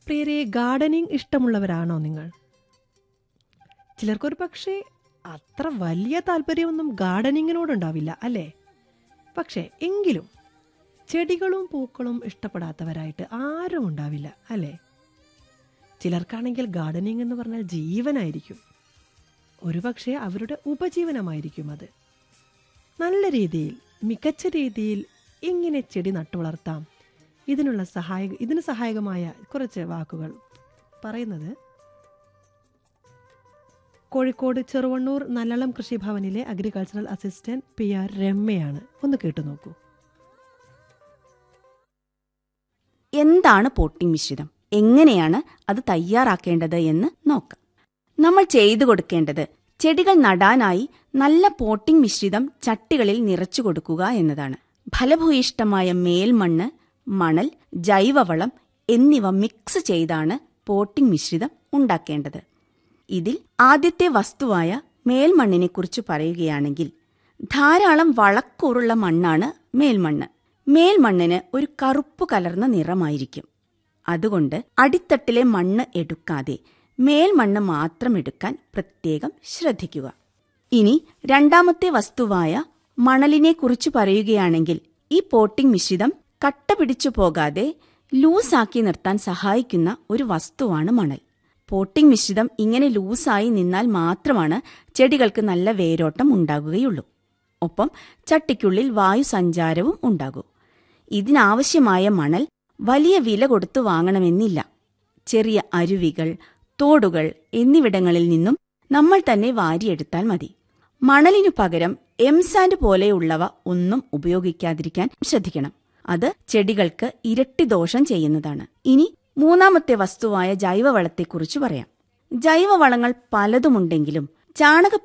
പ്രിയരെ ഗാർഡനിങ് ഇഷ്ടമുള്ളവരാണോ നിങ്ങൾ ചിലർക്കൊരു പക്ഷേ അത്ര വലിയ താല്പര്യമൊന്നും ഗാർഡനിങ്ങിനോടുണ്ടാവില്ല അല്ലേ പക്ഷേ എങ്കിലും ചെടികളും പൂക്കളും ഇഷ്ടപ്പെടാത്തവരായിട്ട് ആരും ഉണ്ടാവില്ല അല്ലേ ചിലർക്കാണെങ്കിൽ ഗാർഡനിങ് എന്ന് പറഞ്ഞാൽ ജീവനായിരിക്കും ഒരുപക്ഷെ അവരുടെ ഉപജീവനമായിരിക്കും അത് നല്ല രീതിയിൽ മികച്ച രീതിയിൽ എങ്ങനെ ചെടി നട്ടുവളർത്താം ഇതിനുള്ള സഹായ ഇതിന് സഹായകമായ കുറച്ച് വാക്കുകൾ പറയുന്നത് കോഴിക്കോട് ചെറുവണ്ണൂർ നല്ലളം കൃഷിഭവനിലെ അഗ്രികൾച്ചറൽ അസിസ്റ്റന്റ് പി ആർ രമ്യയാണ് ഒന്ന് കേട്ടു നോക്കൂ എന്താണ് പോട്ടിംഗ് മിശ്രിതം എങ്ങനെയാണ് അത് തയ്യാറാക്കേണ്ടത് എന്ന് നോക്കാം നമ്മൾ ചെയ്തു കൊടുക്കേണ്ടത് ചെടികൾ നടാനായി നല്ല പോട്ടിംഗ് മിശ്രിതം ചട്ടികളിൽ നിറച്ചു കൊടുക്കുക എന്നതാണ് ഫലഭൂയിഷ്ടമായ മേൽമണ്ണ് മണൽ ജൈവവളം എന്നിവ മിക്സ് ചെയ്താണ് പോട്ടിംഗ് മിശ്രിതം ഉണ്ടാക്കേണ്ടത് ഇതിൽ ആദ്യത്തെ വസ്തുവായ മേൽമണ്ണിനെക്കുറിച്ച് പറയുകയാണെങ്കിൽ ധാരാളം വളക്കൂറുള്ള മണ്ണാണ് മേൽമണ്ണ് മേൽമണ്ണിന് ഒരു കറുപ്പു കലർന്ന നിറമായിരിക്കും അതുകൊണ്ട് അടിത്തട്ടിലെ മണ്ണ് എടുക്കാതെ മേൽമണ്ണ് മാത്രം എടുക്കാൻ പ്രത്യേകം ശ്രദ്ധിക്കുക ഇനി രണ്ടാമത്തെ വസ്തുവായ മണലിനെക്കുറിച്ച് പറയുകയാണെങ്കിൽ ഈ പോട്ടിംഗ് മിശ്രിതം കട്ട പിടിച്ചു പോകാതെ ലൂസാക്കി നിർത്താൻ സഹായിക്കുന്ന ഒരു വസ്തുവാണ് മണൽ പോട്ടിംഗ് മിശ്രിതം ഇങ്ങനെ ലൂസായി നിന്നാൽ മാത്രമാണ് ചെടികൾക്ക് നല്ല വേരോട്ടം ഉണ്ടാകുകയുള്ളൂ ഒപ്പം ചട്ടിക്കുള്ളിൽ വായു സഞ്ചാരവും ഉണ്ടാകൂ ഇതിനാവശ്യമായ മണൽ വലിയ വില കൊടുത്തു വാങ്ങണമെന്നില്ല ചെറിയ അരുവികൾ തോടുകൾ എന്നിവിടങ്ങളിൽ നിന്നും നമ്മൾ തന്നെ വാരിയെടുത്താൽ മതി മണലിനു പകരം എംസാൻഡ് പോലെയുള്ളവ ഒന്നും ഉപയോഗിക്കാതിരിക്കാൻ ശ്രദ്ധിക്കണം അത് ചെടികൾക്ക് ഇരട്ടി ദോഷം ചെയ്യുന്നതാണ് ഇനി മൂന്നാമത്തെ വസ്തുവായ ജൈവവളത്തെക്കുറിച്ച് പറയാം ജൈവവളങ്ങൾ പലതുമുണ്ടെങ്കിലും ചാണക